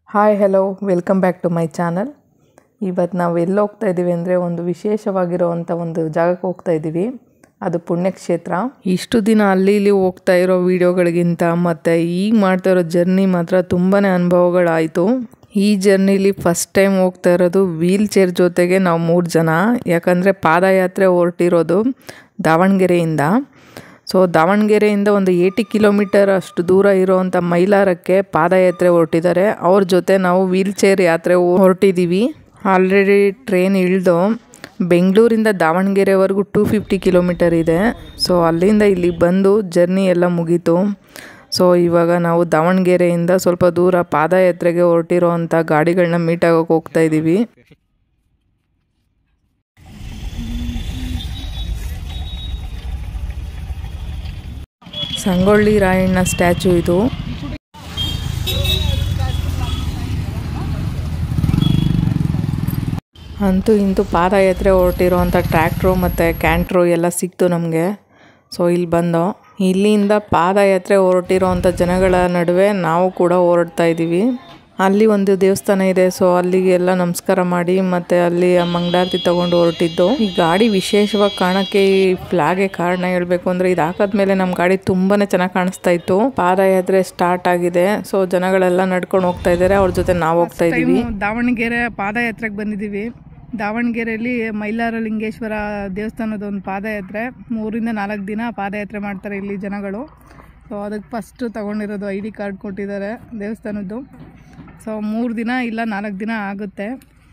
hi hello welcome back to my channel ಇವತ್ತು ನಾವು ಎಲ್ಲಿ ಹೋಗ್ತಾ ಇದ್ದೀವಿ ಅಂದರೆ ಒಂದು ವಿಶೇಷವಾಗಿರುವಂಥ ಒಂದು ಜಾಗಕ್ಕೆ ಹೋಗ್ತಾ ಇದ್ದೀವಿ ಅದು ಪುಣ್ಯಕ್ಷೇತ್ರ ಇಷ್ಟು ದಿನ ಅಲ್ಲಿ ಇಲ್ಲಿ ಹೋಗ್ತಾ ಇರೋ ವೀಡಿಯೋಗಳಿಗಿಂತ ಮತ್ತು ಈಗ ಮಾಡ್ತಾ ಇರೋ ಜರ್ನಿ ಮಾತ್ರ ತುಂಬಾ ಅನುಭವಗಳಾಯಿತು ಈ ಜರ್ನಿಲಿ ಫಸ್ಟ್ ಟೈಮ್ ಹೋಗ್ತಾ ಇರೋದು ವೀಲ್ ಚೇರ್ ಜೊತೆಗೆ ನಾವು ಮೂರು ಜನ ಯಾಕಂದರೆ ಪಾದಯಾತ್ರೆ ಹೊರಟಿರೋದು ದಾವಣಗೆರೆಯಿಂದ ಸೊ ದಾವಣಗೆರೆಯಿಂದ ಒಂದು ಏಯ್ಟಿ ಕಿಲೋಮೀಟರ್ ಅಷ್ಟು ದೂರ ಇರೋವಂಥ ಮೈಲಾರಕ್ಕೆ ಪಾದಯಾತ್ರೆ ಹೊರಟಿದ್ದಾರೆ ಅವ್ರ ಜೊತೆ ನಾವು ವೀಲ್ ಚೇರ್ ಯಾತ್ರೆ ಹೊರಟಿದ್ದೀವಿ ಆಲ್ರೆಡಿ ಟ್ರೈನ್ ಇಳಿದು ಬೆಂಗಳೂರಿಂದ ದಾವಣಗೆರೆವರೆಗೂ ಟೂ ಫಿಫ್ಟಿ ಕಿಲೋಮೀಟರ್ ಇದೆ ಸೊ ಅಲ್ಲಿಂದ ಇಲ್ಲಿಗೆ ಬಂದು ಜರ್ನಿ ಎಲ್ಲ ಮುಗೀತು ಸೊ ಇವಾಗ ನಾವು ದಾವಣಗೆರೆಯಿಂದ ಸ್ವಲ್ಪ ದೂರ ಪಾದಯಾತ್ರೆಗೆ ಹೊರಟಿರೋ ಅಂಥ ಗಾಡಿಗಳನ್ನ ಮೀಟ್ ಆಗೋಕೆ ಹೋಗ್ತಾ ಇದ್ದೀವಿ ಸಂಗೊಳ್ಳಿ ರಾಯಣ್ಣ ಸ್ಟ್ಯಾಚು ಇದು ಅಂತೂ ಇಂತೂ ಪಾದಯಾತ್ರೆ ಹೊರಟಿರೋವಂಥ ಟ್ರ್ಯಾಕ್ಟ್ರು ಮತ್ತು ಕ್ಯಾಂಟ್ರು ಎಲ್ಲ ಸಿಕ್ತು ನಮಗೆ ಸೊ ಇಲ್ಲಿ ಬಂದು ಇಲ್ಲಿಂದ ಪಾದಯಾತ್ರೆ ಹೊರಟಿರೋವಂಥ ಜನಗಳ ನಡುವೆ ನಾವು ಕೂಡ ಹೊರಡ್ತಾ ಇದ್ದೀವಿ ಅಲ್ಲಿ ಒಂದು ದೇವಸ್ಥಾನ ಇದೆ ಸೊ ಅಲ್ಲಿಗೆ ಎಲ್ಲ ನಮಸ್ಕಾರ ಮಾಡಿ ಮತ್ತು ಅಲ್ಲಿ ಮಂಗಳಾರತಿ ತೊಗೊಂಡು ಹೊರಟಿದ್ದು ಈ ಗಾಡಿ ವಿಶೇಷವಾಗಿ ಕಾಣೋಕ್ಕೆ ಈ ಫ್ಲಾಗೆ ಕಾರಣ ಹೇಳಬೇಕು ಅಂದರೆ ಇದು ಹಾಕಾದ್ಮೇಲೆ ನಮ್ಮ ಗಾಡಿ ತುಂಬಾ ಚೆನ್ನಾಗಿ ಕಾಣಿಸ್ತಾ ಇತ್ತು ಪಾದಯಾತ್ರೆ ಸ್ಟಾರ್ಟ್ ಆಗಿದೆ ಸೊ ಜನಗಳೆಲ್ಲ ನಡ್ಕೊಂಡು ಹೋಗ್ತಾ ಇದ್ದಾರೆ ಅವ್ರ ಜೊತೆ ನಾವು ಹೋಗ್ತಾ ಇದ್ದೀವಿ ದಾವಣಗೆರೆ ಪಾದಯಾತ್ರೆಗೆ ಬಂದಿದ್ದೀವಿ ದಾವಣಗೆರೆಯಲ್ಲಿ ಮೈಲಾರ ಲಿಂಗೇಶ್ವರ ದೇವಸ್ಥಾನದ ಒಂದು ಪಾದಯಾತ್ರೆ ಮೂರಿಂದ ನಾಲ್ಕು ದಿನ ಪಾದಯಾತ್ರೆ ಮಾಡ್ತಾರೆ ಇಲ್ಲಿ ಜನಗಳು ಸೊ ಅದಕ್ಕೆ ಫಸ್ಟು ತೊಗೊಂಡಿರೋದು ಐ ಡಿ ಕಾರ್ಡ್ ಕೊಟ್ಟಿದ್ದಾರೆ ದೇವಸ್ಥಾನದ್ದು ಸೊ ಮೂರು ದಿನ ಇಲ್ಲ ನಾಲ್ಕು ದಿನ ಆಗುತ್ತೆ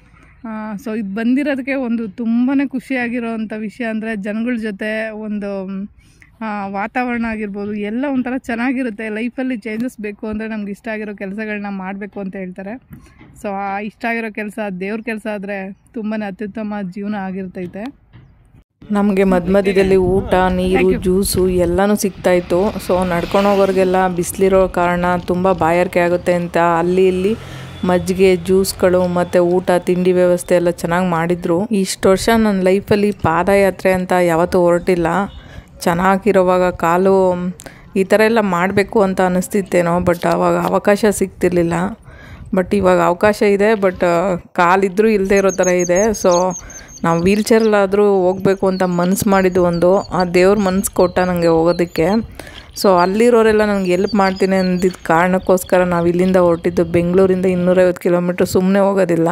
ಸೊ ಇದು ಬಂದಿರೋದಕ್ಕೆ ಒಂದು ತುಂಬಾ ಖುಷಿಯಾಗಿರೋವಂಥ ವಿಷಯ ಅಂದರೆ ಜನಗಳ ಜೊತೆ ಒಂದು ಆ, ವಾತಾವರಣ ಆಗಿರ್ಬೋದು ಎಲ್ಲ ಒಂಥರ ಚೆನ್ನಾಗಿರುತ್ತೆ ಲೈಫಲ್ಲಿ ಚೇಂಜಸ್ ಬೇಕು ಅಂದರೆ ನಮ್ಗೆ ಇಷ್ಟ ಆಗಿರೋ ಕೆಲಸಗಳನ್ನ ಮಾಡಬೇಕು ಅಂತ ಹೇಳ್ತಾರೆ ಸೊ ಆ ಇಷ್ಟ ಆಗಿರೋ ಕೆಲಸ ದೇವ್ರ ಕೆಲಸ ಆದರೆ ತುಂಬಾ ಅತ್ಯುತ್ತಮ ಜೀವನ ಆಗಿರ್ತೈತೆ ನಮಗೆ ಮಧ್ಯ ಮಧ್ಯದಲ್ಲಿ ಊಟ ನೀರು ಜ್ಯೂಸು ಎಲ್ಲನೂ ಸಿಗ್ತಾ ಇತ್ತು ಸೊ ನಡ್ಕೊಂಡು ಹೋಗೋರಿಗೆಲ್ಲ ಬಿಸಿಲಿರೋ ಕಾರಣ ತುಂಬ ಬಾಯಾರಿಕೆ ಆಗುತ್ತೆ ಅಂತ ಅಲ್ಲಿ ಇಲ್ಲಿ ಮಜ್ಜಿಗೆ ಜ್ಯೂಸ್ಗಳು ಮತ್ತು ಊಟ ತಿಂಡಿ ವ್ಯವಸ್ಥೆ ಎಲ್ಲ ಚೆನ್ನಾಗಿ ಮಾಡಿದರು ಇಷ್ಟು ವರ್ಷ ನನ್ನ ಲೈಫಲ್ಲಿ ಪಾದಯಾತ್ರೆ ಅಂತ ಯಾವತ್ತೂ ಹೊರಟಿಲ್ಲ ಚೆನ್ನಾಗಿರೋವಾಗ ಕಾಲು ಈ ಥರ ಎಲ್ಲ ಮಾಡಬೇಕು ಅಂತ ಅನ್ನಿಸ್ತಿತ್ತೇನೋ ಬಟ್ ಆವಾಗ ಅವಕಾಶ ಸಿಗ್ತಿರ್ಲಿಲ್ಲ ಬಟ್ ಇವಾಗ ಅವಕಾಶ ಇದೆ ಬಟ್ ಕಾಲಿದ್ರೂ ಇಲ್ಲದೆ ಇರೋ ಥರ ಇದೆ ಸೊ ನಾವು ವೀಲ್ ಚೇರಲ್ಲಾದರೂ ಹೋಗಬೇಕು ಅಂತ ಮನ್ಸು ಮಾಡಿದ್ದು ಒಂದು ಆ ದೇವ್ರ ಮನ್ಸು ಕೊಟ್ಟ ನನಗೆ ಹೋಗೋದಕ್ಕೆ ಸೊ ಅಲ್ಲಿರೋರೆಲ್ಲ ನನಗೆ ಎಲ್ಪ್ ಮಾಡ್ತೀನಿ ಅಂದಿದ್ದ ಕಾರಣಕ್ಕೋಸ್ಕರ ನಾವು ಇಲ್ಲಿಂದ ಹೊರಟಿದ್ದು ಬೆಂಗಳೂರಿಂದ ಇನ್ನೂರೈವತ್ತು ಕಿಲೋಮೀಟ್ರ್ ಸುಮ್ಮನೆ ಹೋಗೋದಿಲ್ಲ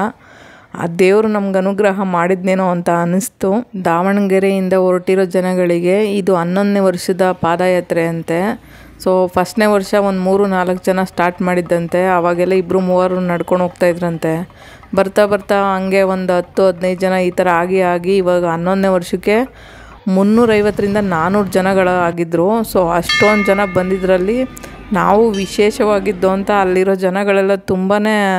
ಆ ದೇವರು ನಮ್ಗೆ ಅನುಗ್ರಹ ಮಾಡಿದ್ನೇನೋ ಅಂತ ಅನ್ನಿಸ್ತು ದಾವಣಗೆರೆಯಿಂದ ಹೊರಟಿರೋ ಜನಗಳಿಗೆ ಇದು ಹನ್ನೊಂದನೇ ವರ್ಷದ ಪಾದಯಾತ್ರೆ ಅಂತೆ ಸೊ ಫಸ್ಟ್ನೇ ವರ್ಷ ಒಂದು ಮೂರು ನಾಲ್ಕು ಜನ ಸ್ಟಾರ್ಟ್ ಮಾಡಿದ್ದಂತೆ ಅವಾಗೆಲ್ಲ ಇಬ್ಬರು ಮೂವರು ನಡ್ಕೊಂಡು ಹೋಗ್ತಾ ಇದ್ರಂತೆ ಬರ್ತಾ ಬರ್ತಾ ಹಂಗೆ ಒಂದು ಹತ್ತು ಹದಿನೈದು ಜನ ಈ ಥರ ಆಗಿ ಆಗಿ ಇವಾಗ ಹನ್ನೊಂದನೇ ವರ್ಷಕ್ಕೆ ಮುನ್ನೂರೈವತ್ತರಿಂದ ನಾನ್ನೂರು ಜನಗಳು ಆಗಿದ್ದರು ಸೊ ಅಷ್ಟೊಂದು ಜನ ಬಂದಿದ್ರಲ್ಲಿ ನಾವು ವಿಶೇಷವಾಗಿದ್ದು ಅಂತ ಅಲ್ಲಿರೋ ಜನಗಳೆಲ್ಲ ತುಂಬಾ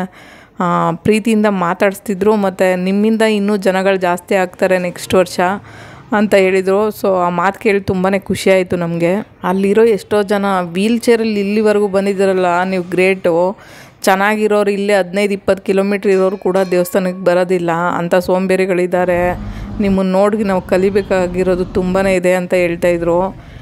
ಆ, ಪ್ರೀತಿಯಿಂದ ಮಾತಾಡಿಸ್ತಿದ್ರು ಮತ್ತು ನಿಮ್ಮಿಂದ ಇನ್ನೂ ಜನಗಳು ಜಾಸ್ತಿ ಆಗ್ತಾರೆ ನೆಕ್ಸ್ಟ್ ವರ್ಷ ಅಂತ ಹೇಳಿದರು ಸೊ ಆ ಮಾತು ಕೇಳಿ ತುಂಬಾ ಖುಷಿ ಆಯಿತು ನಮಗೆ ಅಲ್ಲಿರೋ ಎಷ್ಟೋ ಜನ ವೀಲ್ ಚೇರಲ್ಲಿ ಇಲ್ಲಿವರೆಗೂ ಬಂದಿದ್ದಾರಲ್ಲ ನೀವು ಗ್ರೇಟು ಚೆನ್ನಾಗಿರೋರು ಇಲ್ಲೇ ಹದಿನೈದು ಇಪ್ಪತ್ತು ಕಿಲೋಮೀಟ್ರ್ ಇರೋರು ಕೂಡ ದೇವಸ್ಥಾನಕ್ಕೆ ಬರೋದಿಲ್ಲ ಅಂಥ ಸೋಂಬೇರಿಗಳಿದ್ದಾರೆ ನಿಮ್ಮನ್ನು ನೋಡಿ ನಾವು ಕಲಿಬೇಕಾಗಿರೋದು ತುಂಬಾ ಇದೆ ಅಂತ ಹೇಳ್ತಾಯಿದ್ರು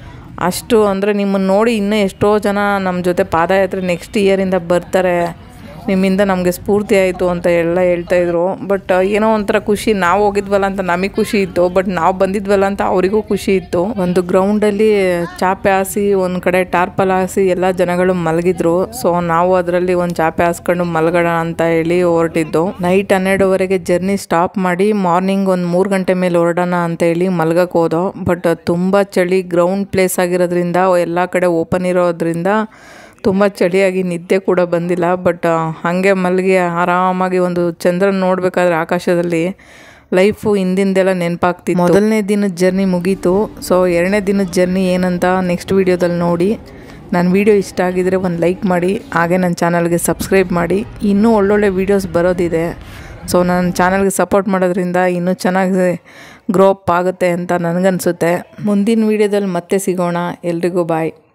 ಅಷ್ಟು ಅಂದರೆ ನಿಮ್ಮನ್ನು ನೋಡಿ ಇನ್ನೂ ಎಷ್ಟೋ ಜನ ನಮ್ಮ ಜೊತೆ ಪಾದಯಾತ್ರೆ ನೆಕ್ಸ್ಟ್ ಇಯರಿಂದ ಬರ್ತಾರೆ ನಿಮ್ಮಿಂದ ನಮಗೆ ಸ್ಫೂರ್ತಿ ಆಯಿತು ಅಂತ ಎಲ್ಲ ಹೇಳ್ತಾಯಿದ್ರು ಬಟ್ ಏನೋ ಒಂಥರ ಖುಷಿ ನಾವು ಹೋಗಿದ್ವಲ್ಲ ಅಂತ ನಮಗೆ ಖುಷಿ ಇತ್ತು ಬಟ್ ನಾವು ಬಂದಿದ್ವಲ್ಲ ಅಂತ ಅವರಿಗೂ ಖುಷಿ ಇತ್ತು ಒಂದು ಗ್ರೌಂಡಲ್ಲಿ ಚಾಪೆ ಹಾಸಿ ಒಂದು ಕಡೆ ಟಾರ್ಪಲ್ ಹಾಸಿ ಎಲ್ಲ ಜನಗಳು ಮಲಗಿದ್ರು ಸೊ ನಾವು ಅದರಲ್ಲಿ ಒಂದು ಚಾಪೆ ಹಾಸ್ಕೊಂಡು ಮಲಗೋಣ ಅಂತ ಹೇಳಿ ಹೊರಟಿದ್ದು ನೈಟ್ ಹನ್ನೆರಡುವರೆಗೆ ಜರ್ನಿ ಸ್ಟಾಪ್ ಮಾಡಿ ಮಾರ್ನಿಂಗ್ ಒಂದು ಮೂರು ಗಂಟೆ ಮೇಲೆ ಹೊರಡೋಣ ಅಂತ ಹೇಳಿ ಮಲ್ಗಕ್ಕೆ ಹೋದೋ ಬಟ್ ತುಂಬ ಚಳಿ ಗ್ರೌಂಡ್ ಪ್ಲೇಸ್ ಆಗಿರೋದ್ರಿಂದ ಎಲ್ಲ ಕಡೆ ಓಪನ್ ಇರೋದ್ರಿಂದ ತುಂಬ ಚಳಿಯಾಗಿ ನಿದ್ದೆ ಕೂಡ ಬಂದಿಲ್ಲ ಬಟ್ ಹಾಗೆ ಮಲಗಿ ಆರಾಮಾಗಿ ಒಂದು ಚಂದ್ರನ ನೋಡಬೇಕಾದ್ರೆ ಆಕಾಶದಲ್ಲಿ ಲೈಫು ಹಿಂದಿಂದೆಲ್ಲ ನೆನಪಾಗ್ತಿತ್ತು ಮೊದಲನೇ ದಿನದ ಜರ್ನಿ ಮುಗೀತು ಸೊ ಎರಡನೇ ದಿನದ ಜರ್ನಿ ಏನಂತ ನೆಕ್ಸ್ಟ್ ವೀಡಿಯೋದಲ್ಲಿ ನೋಡಿ ನನ್ನ ವೀಡಿಯೋ ಇಷ್ಟ ಆಗಿದರೆ ಒಂದು ಲೈಕ್ ಮಾಡಿ ಹಾಗೆ ನನ್ನ ಚಾನಲ್ಗೆ ಸಬ್ಸ್ಕ್ರೈಬ್ ಮಾಡಿ ಇನ್ನೂ ಒಳ್ಳೊಳ್ಳೆ ವೀಡಿಯೋಸ್ ಬರೋದಿದೆ ಸೊ ನನ್ನ ಚಾನಲ್ಗೆ ಸಪೋರ್ಟ್ ಮಾಡೋದ್ರಿಂದ ಇನ್ನೂ ಚೆನ್ನಾಗಿ ಗ್ರೋ ಅಪ್ ಆಗುತ್ತೆ ಅಂತ ನನಗನ್ಸುತ್ತೆ ಮುಂದಿನ ವೀಡಿಯೋದಲ್ಲಿ ಮತ್ತೆ ಸಿಗೋಣ ಎಲ್ರಿಗೂ ಬಾಯ್